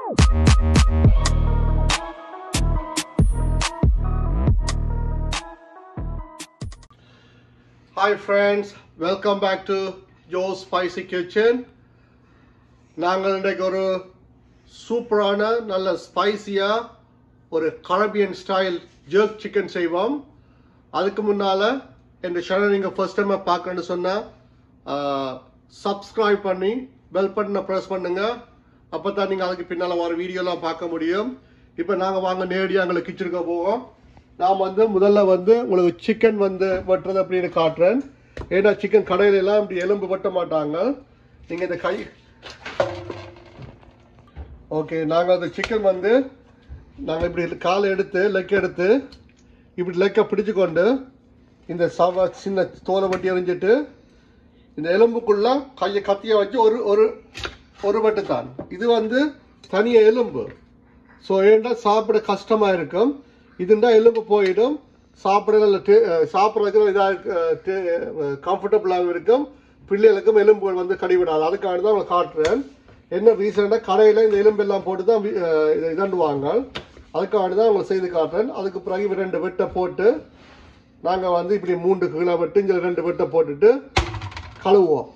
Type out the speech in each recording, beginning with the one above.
Hi friends welcome back to Jo spicy kitchen நாங்கள் இன்றைக்கு ஒரு சூப்பரான நல்ல ஸ்பைசியாக ஒரு கரபியன் ஸ்டைல் ஜர்க் சிக்கன் செய்வோம் அதுக்கு முன்னால் இந்த சேனல் நீங்கள் ஃபர்ஸ்ட் டைம் பார்க்கணுன்னு சொன்னால் சப்ஸ்கிரைப் பண்ணி பெல் பட்டனை ப்ரெஸ் பண்ணுங்க அப்போ தான் நீங்கள் அதுக்கு பின்னால் வர வீடியோலாம் பார்க்க முடியும் இப்போ நாங்கள் வாங்க நேரடியாக எங்களை கிச்சனுக்கு போவோம் நான் வந்து முதல்ல வந்து உங்களுக்கு சிக்கன் வந்து வெட்டுறது அப்படின்னு காட்டுறேன் ஏன்னா சிக்கன் கடையில எல்லாம் இப்படி எலும்பு வெட்ட மாட்டாங்க நீங்கள் இந்த கை ஓகே நாங்கள் அந்த சிக்கன் வந்து நாங்கள் இப்படி காலை எடுத்து லெக் எடுத்து இப்படி லெக்கை பிடிச்சு கொண்டு இந்த சவ சின்ன தோலை வட்டி எறிஞ்சிட்டு இந்த எலும்புக்குள்ள கையை கத்தியை வச்சு ஒரு ஒரு ஒரு வெட்டு தான் இது வந்து தனிய எலும்பு ஸோ ஏன்டா சாப்பிட கஷ்டமாக இருக்கும் இதுண்டா எலும்பு போயிடும் சாப்பிட நல்ல டே சாப்பிட்றதுக்கு இதாக கம்ஃபர்டபுளாகவும் இருக்கும் பிள்ளைகளுக்கும் எலும்புகள் வந்து கடிவிடாது அதுக்காக தான் நான் காட்டுறேன் என்ன ரீசெண்டாக கடையில் இந்த எலும்பு எல்லாம் போட்டு தான் வி- அஹ் இதை இதண்டுவாங்க அதுக்காக தான் உங்களுக்கு செய்து காட்டுறேன் அதுக்கு பிறகு ரெண்டு வெட்டை போட்டு நாங்கள் வந்து இப்படி மூன்று கீழே வெட்டு இங்கே ரெண்டு வெட்டை போட்டுட்டு கழுவுவோம்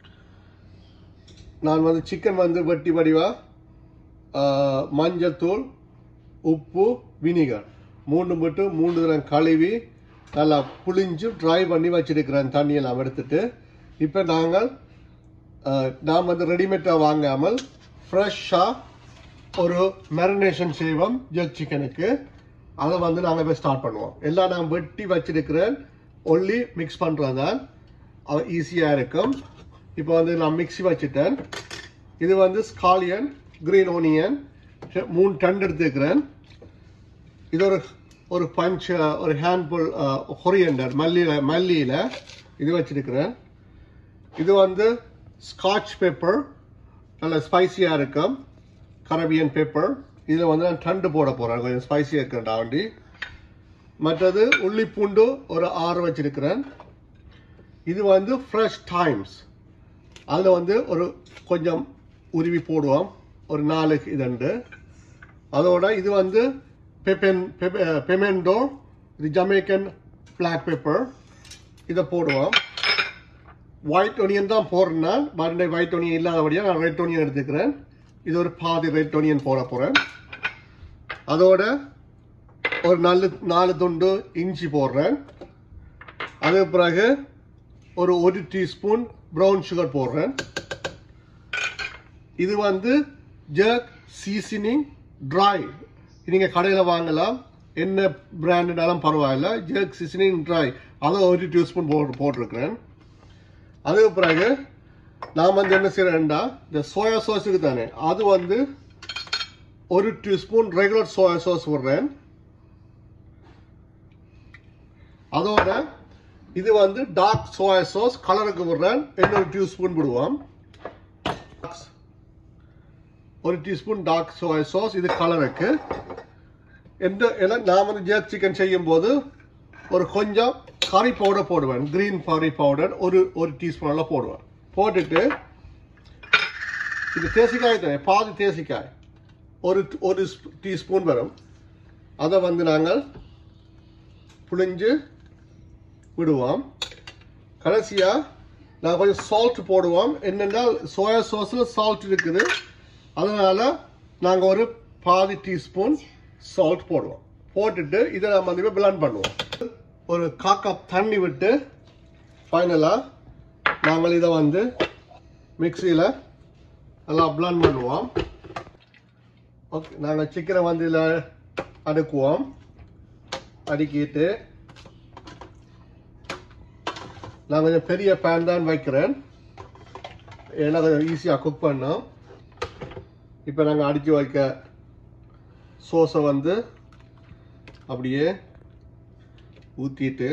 நான் வந்து சிக்கன் வந்து வெட்டி வடிவா ஆஹ், மஞ்சள் தூள் உப்பு வினிகர் மூணு மட்டும் மூணு தரம் கழுவி நல்லா புளிஞ்சு ட்ரை பண்ணி வச்சிருக்கிறேன் தண்ணியெல்லாம் எடுத்துட்டு இப்போ நாங்கள் ஆஹ், நாம் வந்து ரெடிமேடாக வாங்காமல் ஃப்ரெஷ்ஷாக ஒரு மேரினேஷன் செய்வோம் ஜக் சிக்கனுக்கு அதை வந்து நாங்கள் போய் ஸ்டார்ட் பண்ணுவோம் எல்லாம் நான் வெட்டி வச்சிருக்கிறேன் ஒன்லி மிக்ஸ் பண்ணுறது தான் ஈஸியாக இருக்கும் இப்போ வந்து நான் மிக்ஸி வச்சுட்டேன் இது வந்து ஸ்காலியன் கிரீன் ஓனியன் மூணு டன் எடுத்துக்கிறேன் இது ஒரு ஒரு பஞ்ச் ஒரு ஹேண்ட்ஃபுல் ஹொரியண்டர் மல்லியில் மல்லியில் இது வச்சிருக்கிறேன் இது வந்து ஸ்காட்ச் பெப்பர் நல்ல ஸ்பைசியாக இருக்கும் கரபியன் பெப்பர் இதில் வந்து நான் டண்டு போட போகிறேன் கொஞ்சம் ஸ்பைசியாக இருக்கிறேன் வண்டி மற்றது உள்ளி பூண்டு ஒரு ஆறு வச்சிருக்கிறேன் இது வந்து ஃப்ரெஷ் டைம்ஸ் அதில் வந்து ஒரு கொஞ்சம் உருவி போடுவோம் ஒரு நாலு இதண்டு அதோட இது வந்து பெப்பென் பெமெண்டோ இது ஜமேக்கன் பிளாக் பெப்பர் இதை போடுவோம் ஒயிட் ஒனியன் தான் போடுறேன்னா மறுபடியும் ஒயிட் ஒனியன் இல்லாதபடியாக நான் ரெட் ஒனியன் எடுத்துக்கிறேன் இது ஒரு பாதி ரெட் ஒனியன் போட போகிறேன் அதோட ஒரு நாலு நாலு துண்டு இஞ்சி போடுறேன் அதுக்கு பிறகு ஒரு ஒரு டீஸ்பூன் ப்ரௌன் சுகர் போடுறேன் இது வந்து ஜர்க் சீசனிங் ட்ரை நீங்கள் கடையில் வாங்கலாம் என்ன பிராண்டுனாலும் பரவாயில்ல ஜர்க் சீசனிங் ட்ரை அதை ஒரு டீஸ்பூன் போட்டு போட்டிருக்கிறேன் அதுக்கு பிறகு நான் வந்து என்ன செய்கிறேன்டா இந்த சோயா சாஸுக்கு தானே அது வந்து ஒரு டீஸ்பூன் ரெகுலர் சோயா சாஸ் விடுறேன் அதோட இது வந்து டார்க் சோயா சாஸ் கலருக்கு விடுறேன் இன்னொரு டீஸ்பூன் விடுவோம் ஒரு டீஸ்பூன் டார்க் சோயா சாஸ் இது கலருக்கு எந்த ஏன்னா நான் வந்து ஜேக் சிக்கன் செய்யும் போது ஒரு கொஞ்சம் கறி பவுடர் போடுவேன் கிரீன் கறி பவுடர் ஒரு ஒரு டீஸ்பூன் எல்லாம் போடுவேன் போட்டுட்டு இது தேசிக்காய் தானே பாதி தேசிக்காய் ஒரு ஒரு டீஸ்பூன் வரும் அதை வந்து நாங்கள் புழிஞ்சு விடுவோம் கடைசியாக நான் கொஞ்சம் சால்ட் போடுவோம் என்னென்னா சோயா சாஸில் சால்ட் இருக்குது அதனால் நாங்கள் ஒரு பாதி டீஸ்பூன் சால்ட் போடுவோம் போட்டுட்டு இதை நம்ம வந்து பிளான் பண்ணுவோம் ஒரு கா கப் தண்ணி விட்டு ஃபைனலாக நாங்கள் இதை வந்து மிக்சியில் நல்லா பிளான் பண்ணுவோம் ஓகே நாங்கள் சிக்கனை வந்து இதில் அடுக்குவோம் அடுக்கிட்டு நான் கொஞ்சம் பெரிய பேன் தான் வைக்கிறேன் ஏன்னா கொஞ்சம் ஈஸியாக குக் பண்ணோம் இப்போ நாங்கள் அடித்து வைக்க சோஸை வந்து அப்படியே ஊற்றிட்டு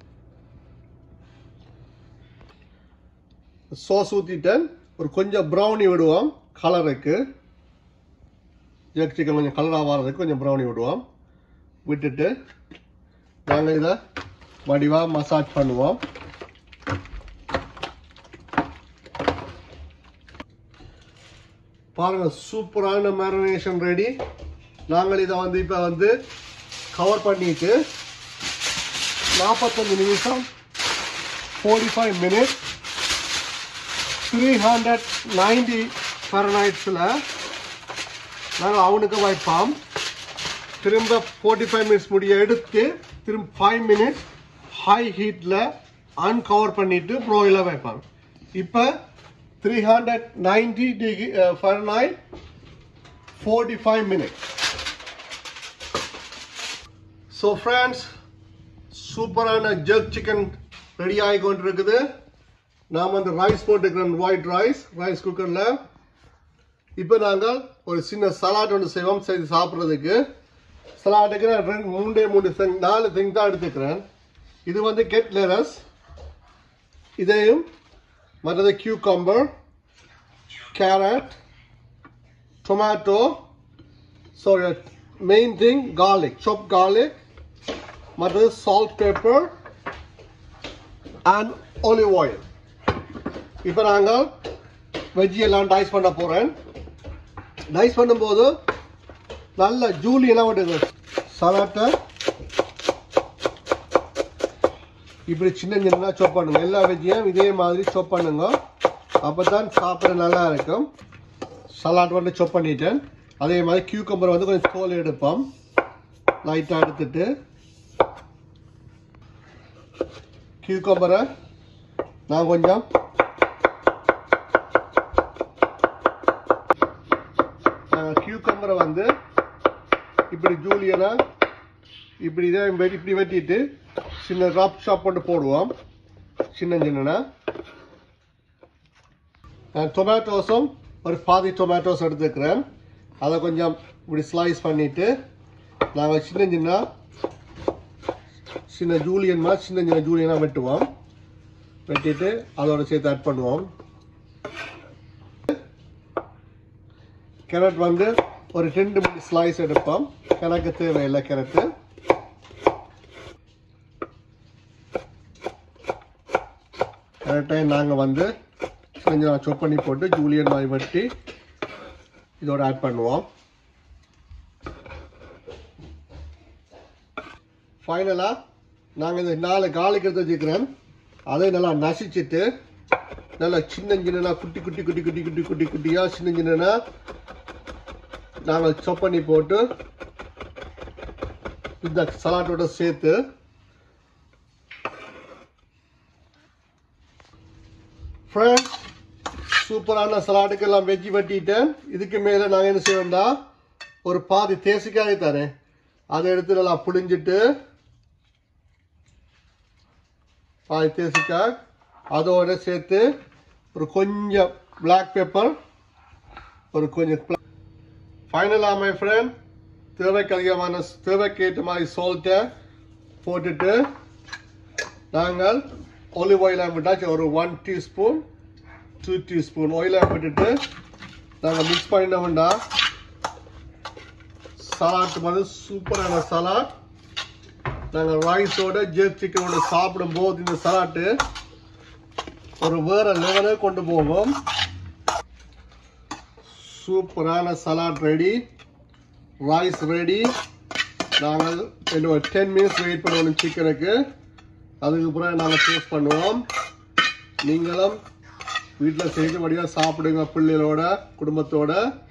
சோஸ் ஊற்றிட்டேன் ஒரு கொஞ்சம் ப்ரௌனி விடுவோம் கலருக்கு ஜெக் சிக்கன் கொஞ்சம் கலராக வர்றதுக்கு கொஞ்சம் ப்ரௌனி விடுவோம் விட்டுட்டு நாங்கள் இதை வடிவாக மசாஜ் பண்ணுவோம் பாருங்க சூப்பரான மேரினேஷன் ரெடி நாங்கள் இதை வந்து இப்போ வந்து கவர் பண்ணிட்டு நாற்பத்தஞ்சு நிமிஷம் forty five minutes three hundred ninety ஃபரனைட்ஸில் நாங்கள் அவனுக்கு வைப்போம் திரும்ப ஃபோர்ட்டி ஃபைவ் மினிட்ஸ் முடிய எடுத்து திரும்ப ஃபைவ் மினிட்ஸ் ஹை ஹீட்டில் அன்கவர் பண்ணிட்டு ப்ரோயில் வைப்பாங்க இப்போ three hundred ninety degree Fahrenheit forty five minutes so friends சூப்பரான ஜக் சிக்கன் ரெடி ஆகி கொண்டிருக்குது நாம் வந்து ரைஸ் போட்டுக்கிறோம் ஒயிட் ரைஸ் ரைஸ் குக்கரில் இப்போ நாங்கள் ஒரு சின்ன சலாட் ஒன்று செய்வோம் செய்து சாப்பிட்றதுக்கு சலாட்டுக்கு நான் ரெண்டு மூண்டே மூணு thing- நாலு திங் தான் எடுத்துக்கிறேன் இது வந்து கெட் லெரஸ் இதையும் மற்றது cucumber carrot tomato so main thing garlic chopped garlic மற்றது salt pepper and olive oil இப்போ நாங்கள் வெஜ்ஜி எல்லாம் டைஸ் பண்ண போகிறேன் டைஸ் பண்ணும்போது நல்ல ஜூலி எல்லாம் விடுங்க சலாட்டை இப்படி சின்ன சின்ன சாப் பண்ணுங்க எல்லா வெஜ்ஜையும் இதே மாதிரி சாப் பண்ணுங்க அப்போ தான் சாப்பிட நல்லா இருக்கும் சலாட் வந்து சாப் பண்ணிட்டேன் அதே மாதிரி கியூக்கம்பர் வந்து கொஞ்சம் தோல் எடுப்போம் லைட்டாக எடுத்துட்டு கியூக்கம்பரை நான் கொஞ்சம் கியூக்கம்பரை வந்து இப்படி ஜூலியனா இப்படி இதை வெட்டி இப்படி வெட்டிட்டு சின்ன ராப் ஷாப் போட்டு போடுவோம் சின்ன சின்னனா டொமேட்டோஸும் ஒரு பாதி டொமேட்டோஸ் எடுத்துக்கிறேன் அதை கொஞ்சம் இப்படி ஸ்லைஸ் பண்ணிட்டு நாங்கள் சின்ன சின்ன சின்ன ஜூலியன் மாதிரி சின்ன சின்ன ஜூலியனாக வெட்டுவோம் வெட்டிட்டு அதோட சேர்த்து ஆட் பண்ணுவோம் கேரட் வந்து ஒரு ரெண்டு மணி ஸ்லைஸ் எடுப்போம் எனக்கு தேவையில்லை கேரட்டு கேரட்டையும் நாங்கள் வந்து கொஞ்சம் சொப் பண்ணி போட்டு ஜூலியன் மாதிரி வெட்டி இதோட ஆட் பண்ணுவோம் ஃபைனலாக நாங்கள் இந்த நாலு காலுக்கு எடுத்து வச்சுக்கிறேன் அதை நல்லா நசிச்சிட்டு நல்லா சின்ன சின்னனா குட்டி குட்டி குட்டி குட்டி குட்டி குட்டி குட்டியாக சின்ன சின்னனா நாங்கள் சொப் பண்ணி போட்டு இந்த சலாட்டோட சேர்த்து ஃப்ரெண்ட்ஸ் சூப்பரான சலாட்டுக்கு எல்லாம் வெஜ்ஜி வெட்டிட்டேன் இதுக்கு மேலே நாங்கள் என்ன செய்வோம்னா ஒரு பாதி தேசிக்காய் தரேன் அதை எடுத்து நல்லா புளிஞ்சிட்டு பாதி தேசிக்காய் அதோட சேர்த்து ஒரு கொஞ்சம் பிளாக் பெப்பர் ஒரு கொஞ்சம் ஃபைனலாக மை ஃப்ரெண்ட் தேவைக்கு அதிகமான தேவைக்கேற்ற மாதிரி சால்ட்டை போட்டுட்டு நாங்கள் ஆலிவ் ஆயிலை விட்டாச்சு ஒரு ஒன் டீஸ்பூன் டூ டீஸ்பூன் ஆயிலை விட்டுட்டு நாங்கள் மிக்ஸ் பண்ணினோம்டா சலாட் வந்து சூப்பரான சலாட் நாங்கள் ரைஸோட ஜெர்க் சிக்கனோட சாப்பிடும்போது இந்த சலாட்டு ஒரு வேற லெவலே கொண்டு போவோம் சூப்பரான சலாட் ரெடி ரைஸ் ரெடி நாங்கள் இன்னும் ஒரு டென் மினிட்ஸ் வெயிட் பண்ணணும் சிக்கனுக்கு அதுக்கு பிறகு நாங்கள் டேஸ்ட் பண்ணுவோம் நீங்களும் வீட்டில் செய்தபடியாக சாப்பிடுங்க பிள்ளைகளோட குடும்பத்தோட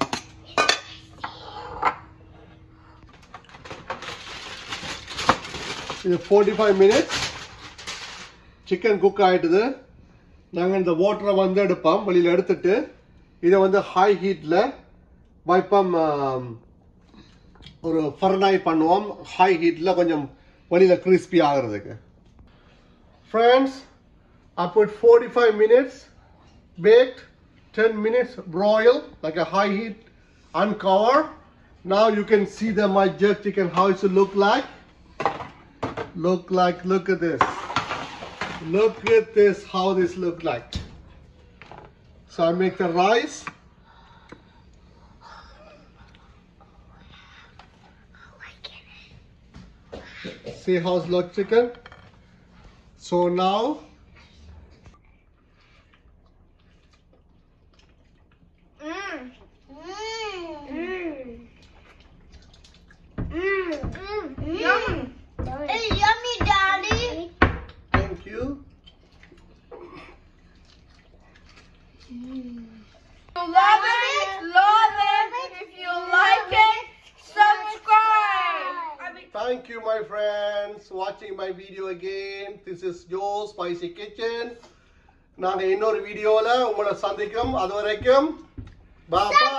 இது forty five minutes chicken cook ஆகிட்டுது நாங்கள் இந்த வாட்டரை வந்து எடுப்போம் வெளியில் எடுத்துட்டு இதை வந்து ஹை ஹீட்டில் வைப்போம் ஆம், ஒரு ஃபர்னாய் பண்ணுவோம் ஹை ஹீட்டில் கொஞ்சம் வெளியில் கிறிஸ்பி ஆகிறதுக்கு friends I put 45 minutes baked, 10 minutes broil, like a high heat, uncover. Now you can see the my jerk chicken, how it should look like. Look like, look at this. Look at this, how this look like. So I make the rice. See how's look chicken? So now Mm. you love it, love it. If you like it, subscribe. I mean, Thank you, my friends, watching my video again. This is Joe Spicy Kitchen. நாங்க இன்னொரு வீடியோல உங்களை சந்திக்கிறோம் அது வரைக்கும் பாய்